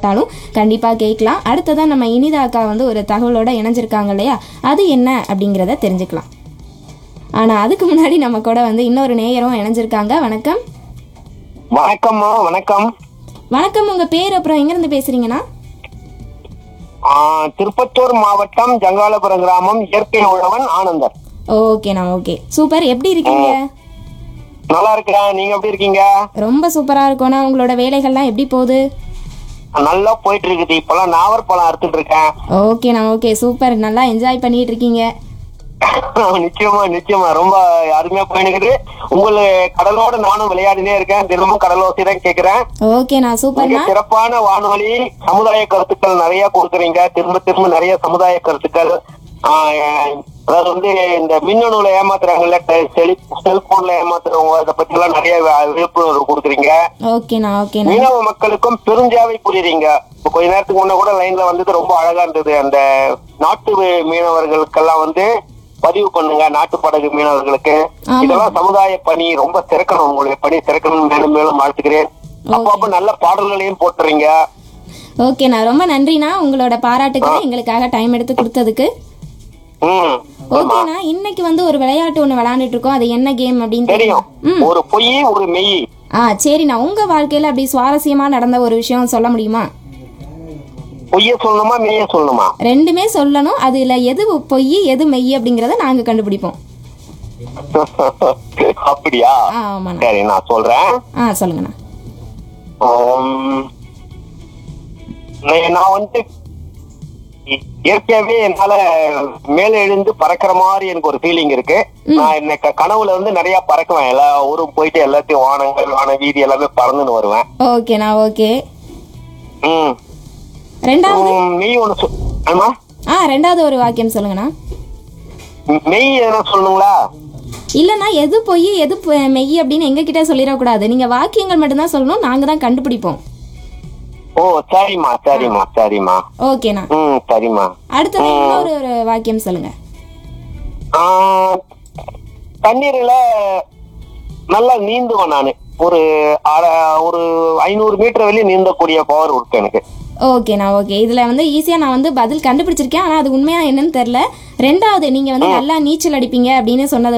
தேவைப்பட்டாலும் கண்டிப்பாக கேட்கலாம் அடுத்ததான் நம்ம இனிதா அக்கா வந்து ஒரு தகவலோட இணைஞ்சிருக்காங்க இல்லையா அது என்ன அப்படிங்கிறத தெரிஞ்சுக்கலாம் ஆனால் அதுக்கு முன்னாடி நம்ம கூட வந்து இன்னொரு நேயரும் இணைஞ்சிருக்காங்க வணக்கம் வணக்கம்மா வணக்கம் வணக்கம் உங்கள் பேர் அப்புறம் எங்கேருந்து பேசுகிறீங்கண்ணா ஆ, திருப்பத்தூர் மாவட்டம் ஜங்காலபுரம் கிராமம் இயற்கை உழவன் ஆனந்தர் ஓகேண்ணா ஓகே சூப்பர் எப்படி இருக்கீங்க நல்லா இருக்கிறேன் நீங்க எப்படி இருக்கீங்க ரொம்ப சூப்பராக இருக்கோண்ணா உங்களோட வேலைகள்லாம் எப்படி போகுது நல்லா போயிட்டு இருக்குது இப்பெல்லாம் நாவற்பழம் அறுத்துட்டு இருக்கேன் ஓகேண்ணா ஓகே சூப்பர் நல்லா என்ஜாய் பண்ணிட்டு இருக்கீங்க நிச்சயமா நிச்சயமா ரொம்ப அருமையா போயினுக்குது உங்களை கடலோட நானும் விளையாடினே இருக்கேன் தினமும் கடலோசி தான் கேக்குறேன் ஓகேண்ணா மிக சூப்பர்ண்ணா சிறப்பான வானொலி சமுதாய கருத்துக்கள் நிறைய கொடுக்குறீங்க திரும்ப திரும்ப நிறைய சமுதாய கருத்துக்கள் ஆ, அதாவது வந்து இந்த மின்னணுல ஏமாத்துறாங்கல்ல செல்போன்ல ஏமாத்துறவங்க இதை பத்தி எல்லாம் நிறைய வி- விழிப்புணர்வு கொடுக்குறீங்க ஓகேண்ணா ஓகேண்ணா மீனவ மக்களுக்கும் பெருஞ்சாவை புரியுறீங்க இப்ப கொஞ்ச நேரத்துக்கு முன்ன கூட லைன்ல வந்தது ரொம்ப அழகா இருந்தது அந்த நாட்டு மீ- மீனவர்களுக்கெல்லாம் வந்து பதிவு பண்ணுங்க நாட்டு படகு மீனவர்களுக்கு ஆமா. இதெல்லாம் சமுதாய பணி ரொம்ப சிறக்கணும் உங்களுடைய பணி சிறக்கணும் மேலும் மேலும் வாழ்த்துக்கிறேன் அப்பப்ப நல்ல பாடல்களையும் போட்டுறீங்க ஓகேண்ணா ரொம்ப நன்றிண்ணா உங்களோட பாராட்டுக்கு எங்களுக்காக டைம் எடுத்து கொடுத்ததுக்கு ம் ஓகேண்ணா இன்னைக்கு வந்து ஒரு விளையாட்டு ஒன்று விளையாண்டுட்டு இருக்கோம் அது என்ன கேம் அப்படின்னு தெரியும் ம் ஒரு பொய் ஒரு மெய் ஆ சரிண்ணா உங்க வாழ்க்கையில அப்படி சுவாரஸ்யமா நடந்த ஒரு விஷயம் சொல்ல முடியுமா பொய்ய சொல்லணுமா மெய்ய சொல்லணுமா ரெண்டுமே சொல்லணும் அதுல எது பொய் எது மெய் அப்படிங்கறத நாங்க கண்டுபிடிப்போம் அப்படியா ஆ, ஆமாண்ணா சரி நான் சொல்றேன் ஆ சொல்லுங்கண்ணா ஆம், நான் நான் வந்து இ- இயற்கையாவே என்னால மேல எழுந்து பறக்கிற மாதிரி எனக்கு ஒரு ஃபீலிங் இருக்கு நான் என்ன க- கனவுல வந்து நிறைய பறக்குவேன் எல்லா ஊரும் போயிட்டு எல்லாத்தையும் வானங்கள் வான வீதி எல்லாமே பறந்துன்னு வருவேன் ஓகேண்ணா ஓகே ம் ரெண்டாவது உம், மெய் ஒண்ணு சொல் ஆமா ஆ ரெண்டாவது ஒரு வாக்கியம் சொல்லுங்கண்ணா மெய் எதனா சொல்லணுங்களா இல்லைண்ணா எது பொய் எது பொ- மெய் அப்படின்னு எங்ககிட்ட சொல்லிடக்கூடாது நீங்க வாக்கியங்கள் மட்டும்தான் சொல்லணும் நாங்க தான் கண்டுபிடிப்போம் ஓ சரிம்மா சரிம்மா சரிம்மா ஓகேண்ணா ம் சரிம்மா அடுத்தது இன்னொரு ஒரு வாக்கியம் சொல்லுங்க ஆ, தண்ணீர்ல நல்லா நீந்துவேன் நானு ஒரு அரை ஒரு ஐநூறு மீட்டர் வெளியே நீந்தக்கூடிய பவர் இருக்கு எனக்கு ஓகேண்ணா ஓகே இதுல வந்து ஈஸியா நான் வந்து பதில் கண்டுபிடிச்சிருக்கேன் ஆனா அது உண்மையா என்னன்னு தெரியல ரெண்டாவது நீங்க வந்து நல்லா நீச்சல் அடிப்பீங்க அப்படின்னு சொன்னது